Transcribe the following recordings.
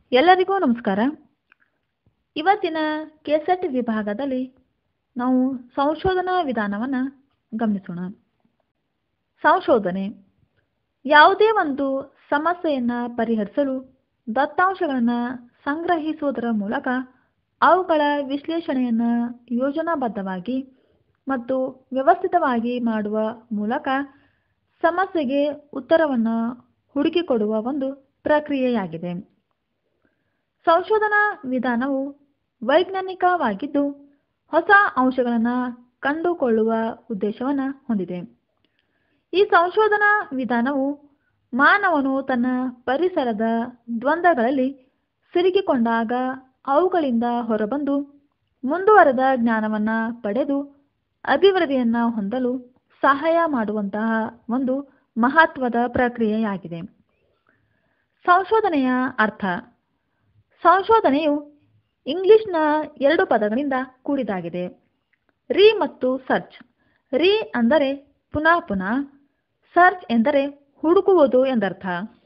ಎಲ್ಲರಿಗೂ ನಮಸ್ಕಾರ ಇವತ್ತಿನ ಕೆಸೆಟ್ ವಿಭಾಗದಲ್ಲಿ ನಾವು ಸಂಶೋಧನಾ ವಿಧಾನವನ್ನು ಗಮನಿಸೋಣ ಸಂಶೋಧನೆ ಯಾವುದೇ ಒಂದು ಸಮಸ್ಯೆಯನ್ನು ಪರಿಹರಿಸಲು ದತ್ತಾಂಶಗಳನ್ನು ಸಂಗ್ರಹಿಸುವುದರ ಮೂಲಕ ಅವುಗಳ ವಿಶ್ಲೇಷಣೆಯನ್ನು ಯೋಜನಾಬದ್ಧವಾಗಿ ಮತ್ತು ವ್ಯವಸ್ಥಿತವಾಗಿ ಮಾಡುವ ಮೂಲಕ ಸಮಸ್ಯೆಗೆ ಉತ್ತರವನ್ನು ಹುಡುಕಿಕೊಡುವ ಒಂದು ಪ್ರಕ್ರಿಯೆಯಾಗಿದೆ ಸಂಶೋಧನಾ ವಿಧಾನವು ವೈಜ್ಞಾನಿಕವಾಗಿದ್ದು ಹೊಸ ಅಂಶಗಳನ್ನು ಕಂಡುಕೊಳ್ಳುವ ಉದ್ದೇಶವನ್ನು ಹೊಂದಿದೆ ಈ ಸಂಶೋಧನಾ ವಿಧಾನವು ಮಾನವನು ತನ್ನ ಪರಿಸರದ ದ್ವಂದ್ವಗಳಲ್ಲಿ ಸಿಲುಕಿಕೊಂಡಾಗ ಅವುಗಳಿಂದ ಹೊರಬಂದು ಮುಂದುವರೆದ ಜ್ಞಾನವನ್ನು ಪಡೆದು ಅಭಿವೃದ್ಧಿಯನ್ನು ಹೊಂದಲು ಸಹಾಯ ಮಾಡುವಂತಹ ಒಂದು ಮಹತ್ವದ ಪ್ರಕ್ರಿಯೆಯಾಗಿದೆ ಸಂಶೋಧನೆಯ ಅರ್ಥ ಸಂಶೋಧನೆಯು ಇಂಗ್ಲಿಷ್ನ ಎರಡು ಪದಗಳಿಂದ ಕೂಡಿದಾಗಿದೆ ರೀ ಮತ್ತು ಸರ್ಚ್ ರೀ ಅಂದರೆ ಪುನಃ ಪುನಃ ಸರ್ಚ್ ಎಂದರೆ ಹುಡುಕುವುದು ಎಂದರ್ಥ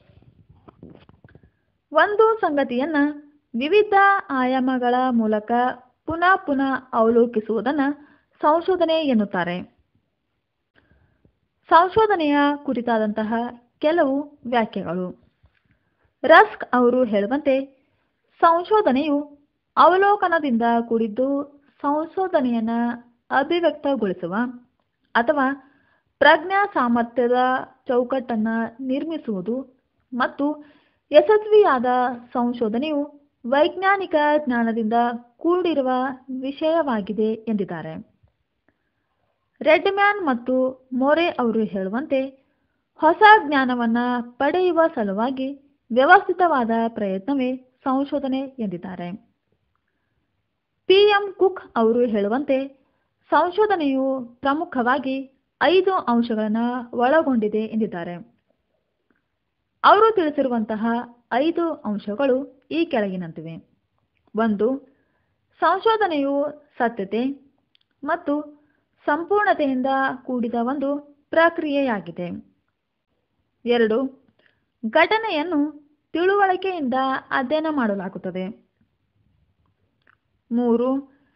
ಒಂದು ಸಂಗತಿಯನ್ನು ವಿವಿಧ ಆಯಾಮಗಳ ಮೂಲಕ ಪುನಃ ಪುನಃ ಅವಲೋಕಿಸುವುದನ್ನು ಸಂಶೋಧನೆ ಎನ್ನುತ್ತಾರೆ ಸಂಶೋಧನೆಯ ಕುರಿತಾದಂತಹ ಕೆಲವು ವ್ಯಾಖ್ಯೆಗಳು ರಸ್ಕ್ ಅವರು ಹೇಳುವಂತೆ ಸಂಶೋಧನೆಯು ಅವಲೋಕನದಿಂದ ಕೂಡಿದ್ದು ಸಂಶೋಧನೆಯನ್ನು ಅಭಿವ್ಯಕ್ತಗೊಳಿಸುವ ಅಥವಾ ಪ್ರಜ್ಞಾ ಸಾಮರ್ಥ್ಯದ ಚೌಕಟ್ಟನ್ನು ನಿರ್ಮಿಸುವುದು ಮತ್ತು ಯಶಸ್ವಿಯಾದ ಸಂಶೋಧನೆಯು ವೈಜ್ಞಾನಿಕ ಜ್ಞಾನದಿಂದ ಕೂಡಿರುವ ವಿಷಯವಾಗಿದೆ ಎಂದಿದ್ದಾರೆ ರೆಡ್ಮ್ಯಾನ್ ಮತ್ತು ಮೋರೆ ಅವರು ಹೇಳುವಂತೆ ಹೊಸ ಜ್ಞಾನವನ್ನು ಪಡೆಯುವ ಸಲುವಾಗಿ ವ್ಯವಸ್ಥಿತವಾದ ಪ್ರಯತ್ನವೇ ಸಂಶೋಧನೆ ಎಂದಿದ್ದಾರೆ ಪಿ ಎಂ ಕುಕ್ ಅವರು ಹೇಳುವಂತೆ ಸಂಶೋಧನೆಯು ಪ್ರಮುಖವಾಗಿ ಐದು ಅಂಶಗಳನ್ನು ಒಳಗೊಂಡಿದೆ ಎಂದಿದ್ದಾರೆ ಅವರು ತಿಳಿಸಿರುವಂತಹ ಐದು ಅಂಶಗಳು ಈ ಕೆಳಗಿನಂತಿವೆ ಒಂದು ಸಂಶೋಧನೆಯು ಸತ್ಯತೆ ಮತ್ತು ಸಂಪೂರ್ಣತೆಯಿಂದ ಕೂಡಿದ ಒಂದು ಪ್ರಕ್ರಿಯೆಯಾಗಿದೆ ಎರಡು ಘಟನೆಯನ್ನು ತಿಳುವಳಿಕೆಯಿಂದ ಅಧ್ಯಯನ ಮಾಡಲಾಗುತ್ತದೆ ಮೂರು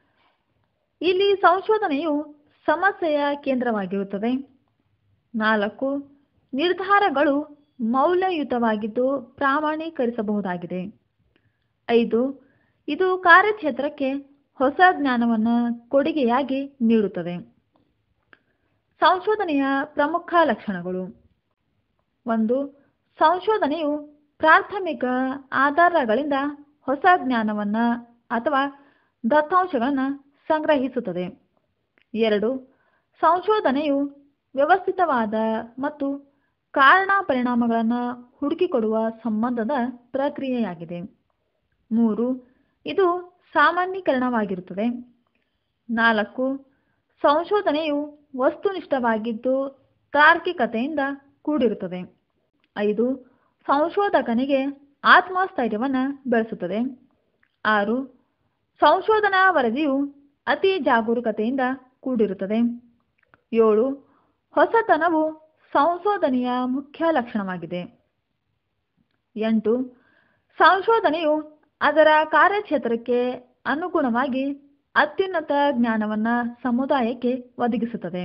ಇಲ್ಲಿ ಸಂಶೋಧನೆಯು ಸಮಸ್ಯೆಯ ಕೇಂದ್ರವಾಗಿರುತ್ತದೆ ನಾಲ್ಕು ನಿರ್ಧಾರಗಳು ಮೌಲ್ಯಯುತವಾಗಿದ್ದು ಪ್ರಾಮಾಣೀಕರಿಸಬಹುದಾಗಿದೆ ಐದು ಇದು ಕಾರ್ಯಕ್ಷೇತ್ರಕ್ಕೆ ಹೊಸ ಜ್ಞಾನವನ್ನು ಕೊಡುಗೆಯಾಗಿ ನೀಡುತ್ತದೆ ಸಂಶೋಧನೆಯ ಪ್ರಮುಖ ಲಕ್ಷಣಗಳು ಒಂದು ಸಂಶೋಧನೆಯು ಪ್ರಾಥಮಿಕ ಆಧಾರಗಳಿಂದ ಹೊಸ ಜ್ಞಾನವನ್ನು ಅಥವಾ ದತ್ತಾಂಶಗಳನ್ನು ಸಂಗ್ರಹಿಸುತ್ತದೆ ಎರಡು ಸಂಶೋಧನೆಯು ವ್ಯವಸ್ಥಿತವಾದ ಮತ್ತು ಕಾರಣ ಪರಿಣಾಮಗಳನ್ನು ಹುಡುಕಿಕೊಡುವ ಸಂಬಂಧದ ಪ್ರಕ್ರಿಯೆಯಾಗಿದೆ ಮೂರು ಇದು ಸಾಮಾನ್ಯೀಕರಣವಾಗಿರುತ್ತದೆ ನಾಲ್ಕು ಸಂಶೋಧನೆಯು ವಸ್ತುನಿಷ್ಠವಾಗಿದ್ದು ತಾರ್ಕಿಕತೆಯಿಂದ ಕೂಡಿರುತ್ತದೆ ಐದು ಸಂಶೋಧಕನಿಗೆ ಆತ್ಮಸ್ಥೈರ್ಯವನ್ನು ಬೆಳೆಸುತ್ತದೆ ಆರು ಸಂಶೋಧನಾ ವರದಿಯು ಅತಿ ಜಾಗರೂಕತೆಯಿಂದ ಕೂಡಿರುತ್ತದೆ ಏಳು ಹೊಸತನವು ಸಂಶೋಧನೆಯ ಮುಖ್ಯ ಲಕ್ಷಣವಾಗಿದೆ ಎಂಟು ಸಂಶೋಧನೆಯು ಅದರ ಕಾರ್ಯಕ್ಷೇತ್ರಕ್ಕೆ ಅನುಗುಣವಾಗಿ ಅತ್ಯುನ್ನತ ಜ್ಞಾನವನ್ನು ಸಮುದಾಯಕ್ಕೆ ಒದಗಿಸುತ್ತದೆ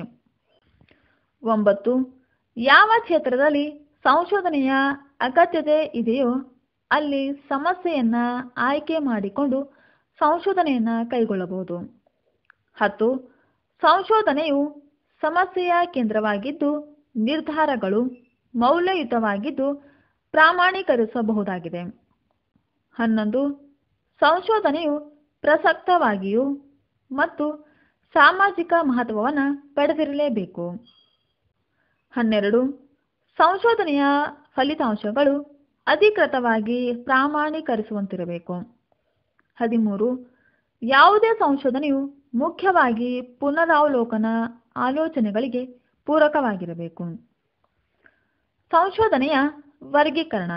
ಒಂಬತ್ತು ಯಾವ ಕ್ಷೇತ್ರದಲ್ಲಿ ಸಂಶೋಧನೆಯ ಅಗತ್ಯತೆ ಇದೆಯೋ ಅಲ್ಲಿ ಸಮಸ್ಯೆಯನ್ನು ಆಯ್ಕೆ ಮಾಡಿಕೊಂಡು ಸಂಶೋಧನೆಯನ್ನು ಕೈಗೊಳ್ಳಬಹುದು ಹತ್ತು ಸಂಶೋಧನೆಯು ಸಮಸ್ಯೆಯ ಕೇಂದ್ರವಾಗಿದ್ದು ನಿರ್ಧಾರಗಳು ಮೌಲ್ಯಯುತವಾಗಿದ್ದು ಪ್ರಾಮಾಣೀಕರಿಸಬಹುದಾಗಿದೆ ಹನ್ನೊಂದು ಸಂಶೋಧನೆಯು ಪ್ರಸಕ್ತವಾಗಿಯೂ ಮತ್ತು ಸಾಮಾಜಿಕ ಮಹತ್ವವನ್ನು ಪಡೆದಿರಲೇಬೇಕು ಹನ್ನೆರಡು ಸಂಶೋಧನೆಯ ಫಲಿತಾಂಶಗಳು ಅಧಿಕೃತವಾಗಿ ಪ್ರಾಮಾಣೀಕರಿಸುವಂತಿರಬೇಕು ಹದಿಮೂರು ಯಾವುದೇ ಸಂಶೋಧನೆಯು ಮುಖ್ಯವಾಗಿ ಪುನರಾವಲೋಕನ ಆಲೋಚನೆಗಳಿಗೆ ಪೂರಕವಾಗಿರಬೇಕು ಸಂಶೋಧನೆಯ ವರ್ಗೀಕರಣ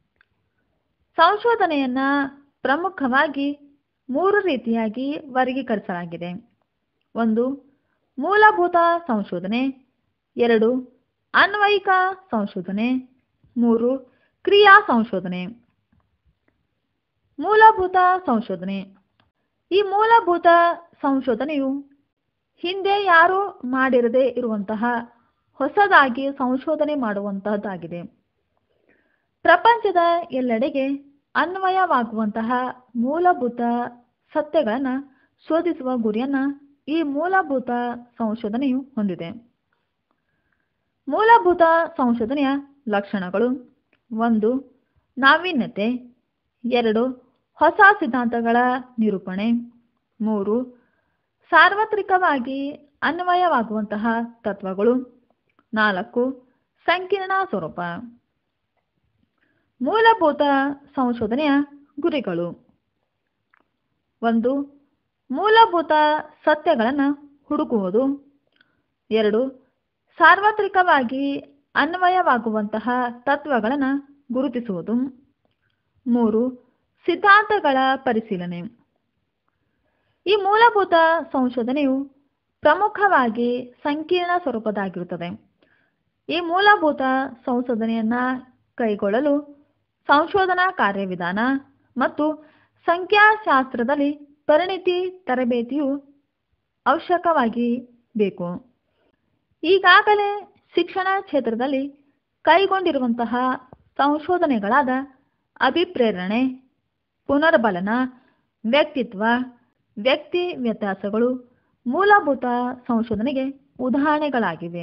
ಸಂಶೋಧನೆಯನ್ನು ಪ್ರಮುಖವಾಗಿ ಮೂರು ರೀತಿಯಾಗಿ ವರ್ಗೀಕರಿಸಲಾಗಿದೆ ಒಂದು ಮೂಲಭೂತ ಸಂಶೋಧನೆ ಎರಡು ಅನ್ವಯಿಕ ಸಂಶೋಧನೆ ಮೂರು ಕ್ರಿಯಾ ಸಂಶೋಧನೆ ಮೂಲಭೂತ ಸಂಶೋಧನೆ ಈ ಮೂಲಭೂತ ಸಂಶೋಧನೆಯು ಹಿಂದೆ ಯಾರೂ ಮಾಡಿರದೇ ಇರುವಂತಹ ಹೊಸದಾಗಿ ಸಂಶೋಧನೆ ಮಾಡುವಂತಹದ್ದಾಗಿದೆ ಪ್ರಪಂಚದ ಎಲ್ಲೆಡೆಗೆ ಅನ್ವಯವಾಗುವಂತಹ ಮೂಲಭೂತ ಸತ್ಯಗಳನ್ನು ಶೋಧಿಸುವ ಗುರಿಯನ್ನ ಈ ಮೂಲಭೂತ ಸಂಶೋಧನೆಯು ಹೊಂದಿದೆ ಮೂಲಭೂತ ಸಂಶೋಧನೆಯ ಲಕ್ಷಣಗಳು ಒಂದು ನಾವೀನ್ಯತೆ ಎರಡು ಹೊಸ ಸಿದ್ಧಾಂತಗಳ ನಿರೂಪಣೆ ಮೂರು ಸಾರ್ವತ್ರಿಕವಾಗಿ ಅನ್ವಯವಾಗುವಂತಹ ತತ್ವಗಳು ನಾಲ್ಕು ಸಂಕೀರ್ಣ ಸ್ವರೂಪ ಮೂಲಭೂತ ಸಂಶೋಧನೆಯ ಗುರಿಗಳು ಒಂದು ಮೂಲಭೂತ ಸತ್ಯಗಳನ್ನು ಹುಡುಕುವುದು ಎರಡು ಸಾರ್ವತ್ರಿಕವಾಗಿ ಅನ್ವಯವಾಗುವಂತಹ ತತ್ವಗಳನ್ನು ಗುರುತಿಸುವುದು ಮೂರು ಸಿದ್ಧಾಂತಗಳ ಪರಿಶೀಲನೆ ಈ ಮೂಲಭೂತ ಸಂಶೋಧನೆಯು ಪ್ರಮುಖವಾಗಿ ಸಂಕೀರ್ಣ ಸ್ವರೂಪದಾಗಿರುತ್ತದೆ ಈ ಮೂಲಭೂತ ಸಂಶೋಧನೆಯನ್ನ ಕೈಗೊಳ್ಳಲು ಸಂಶೋಧನಾ ಕಾರ್ಯವಿಧಾನ ಮತ್ತು ಸಂಖ್ಯಾಶಾಸ್ತ್ರದಲ್ಲಿ ಪರಿಣಿತಿ ತರಬೇತಿಯು ಅವಶ್ಯಕವಾಗಿ ಬೇಕು ಈಗಾಗಲೇ ಶಿಕ್ಷಣ ಕ್ಷೇತ್ರದಲ್ಲಿ ಕೈಗೊಂಡಿರುವಂತಹ ಸಂಶೋಧನೆಗಳಾದ ಅಭಿಪ್ರೇರಣೆ ಪುನರ್ಬಲನ ವ್ಯಕ್ತಿತ್ವ ವ್ಯಕ್ತಿ ವ್ಯತ್ಯಾಸಗಳು ಮೂಲಭೂತ ಸಂಶೋಧನೆಗೆ ಉದಾಹರಣೆಗಳಾಗಿವೆ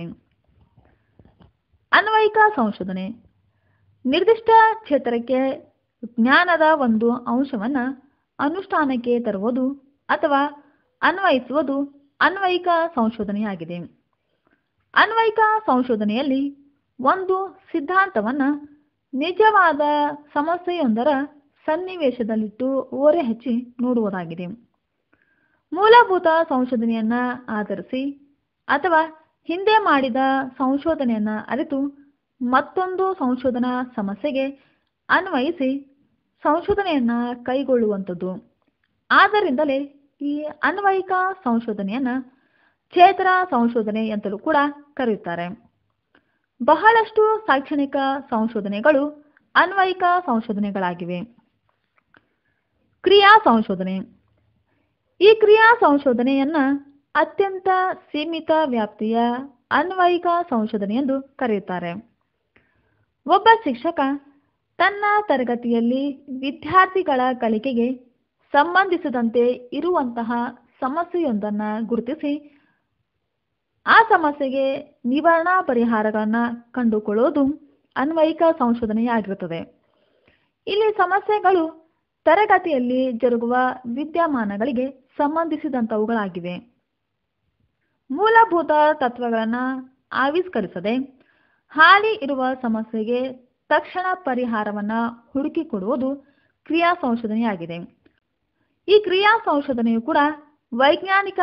ಅನ್ವಯಿಕ ಸಂಶೋಧನೆ ನಿರ್ದಿಷ್ಟ ಕ್ಷೇತ್ರಕ್ಕೆ ಜ್ಞಾನದ ಒಂದು ಅಂಶವನ್ನು ಅನುಷ್ಠಾನಕ್ಕೆ ತರುವುದು ಅಥವಾ ಅನ್ವಯಿಸುವುದು ಅನ್ವಯಿಕ ಸಂಶೋಧನೆಯಾಗಿದೆ ಅನ್ವಯಿಕ ಸಂಶೋಧನೆಯಲ್ಲಿ ಒಂದು ಸಿದ್ಧಾಂತವನ್ನು ನಿಜವಾದ ಸಮಸ್ಯೆಯೊಂದರ ಸನ್ನಿವೇಶದಲ್ಲಿಟ್ಟು ಓರೆ ಹಚ್ಚಿ ನೋಡುವುದಾಗಿದೆ ಮೂಲಭೂತ ಸಂಶೋಧನೆಯನ್ನ ಆಧರಿಸಿ ಅಥವಾ ಹಿಂದೆ ಮಾಡಿದ ಸಂಶೋಧನೆಯನ್ನ ಅರಿತು ಮತ್ತೊಂದು ಸಂಶೋಧನಾ ಸಮಸ್ಯೆಗೆ ಅನ್ವಯಿಸಿ ಸಂಶೋಧನೆಯನ್ನ ಕೈಗೊಳ್ಳುವಂಥದ್ದು ಆದ್ದರಿಂದಲೇ ಈ ಅನ್ವಯಿಕ ಸಂಶೋಧನೆಯನ್ನ ಕ್ಷೇತ್ರ ಸಂಶೋಧನೆ ಅಂತಲೂ ಕೂಡ ಕರೆಯುತ್ತಾರೆ ಬಹಳಷ್ಟು ಶೈಕ್ಷಣಿಕ ಸಂಶೋಧನೆಗಳು ಅನ್ವಯಿಕ ಸಂಶೋಧನೆಗಳಾಗಿವೆ ಕ್ರಿಯಾ ಸಂಶೋಧನೆ ಈ ಕ್ರಿಯಾ ಸಂಶೋಧನೆಯನ್ನ ಅತ್ಯಂತ ಸೀಮಿತ ವ್ಯಾಪ್ತಿಯ ಅನ್ವಯಿಕ ಸಂಶೋಧನೆ ಎಂದು ಕರೆಯುತ್ತಾರೆ ಒಬ್ಬ ಶಿಕ್ಷಕ ತನ್ನ ತರಗತಿಯಲ್ಲಿ ವಿದ್ಯಾರ್ಥಿಗಳ ಕಲಿಕೆಗೆ ಸಂಬಂಧಿಸಿದಂತೆ ಇರುವಂತಹ ಸಮಸ್ಯೆಯೊಂದನ್ನು ಗುರುತಿಸಿ ಆ ಸಮಸ್ಯೆಗೆ ನಿವಾರಣಾ ಪರಿಹಾರಗಳನ್ನು ಕಂಡುಕೊಳ್ಳುವುದು ಅನ್ವಯಿಕ ಸಂಶೋಧನೆಯಾಗಿರುತ್ತದೆ ಇಲ್ಲಿ ಸಮಸ್ಯೆಗಳು ತರಗತಿಯಲ್ಲಿ ಜರುಗುವ ವಿದ್ಯಮಾನಗಳಿಗೆ ಸಂಬಂಧಿಸಿದಂಥವುಗಳಾಗಿವೆ ಮೂಲಭೂತ ತತ್ವಗಳನ್ನು ಆವಿಷ್ಕರಿಸದೆ ಹಾಲಿ ಇರುವ ಸಮಸ್ಯೆಗೆ ತಕ್ಷಣ ಪರಿಹಾರವನ್ನು ಹುಡುಕಿಕೊಡುವುದು ಕ್ರಿಯಾ ಸಂಶೋಧನೆಯಾಗಿದೆ ಈ ಕ್ರಿಯಾ ಸಂಶೋಧನೆಯು ಕೂಡ ವೈಜ್ಞಾನಿಕ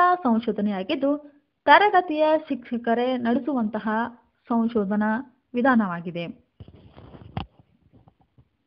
ಸಂಶೋಧನೆಯಾಗಿದ್ದು ತರಗತಿಯ ಶಿಕ್ಷಕರೇ ನಡೆಸುವಂತಹ ಸಂಶೋಧನಾ ವಿಧಾನವಾಗಿದೆ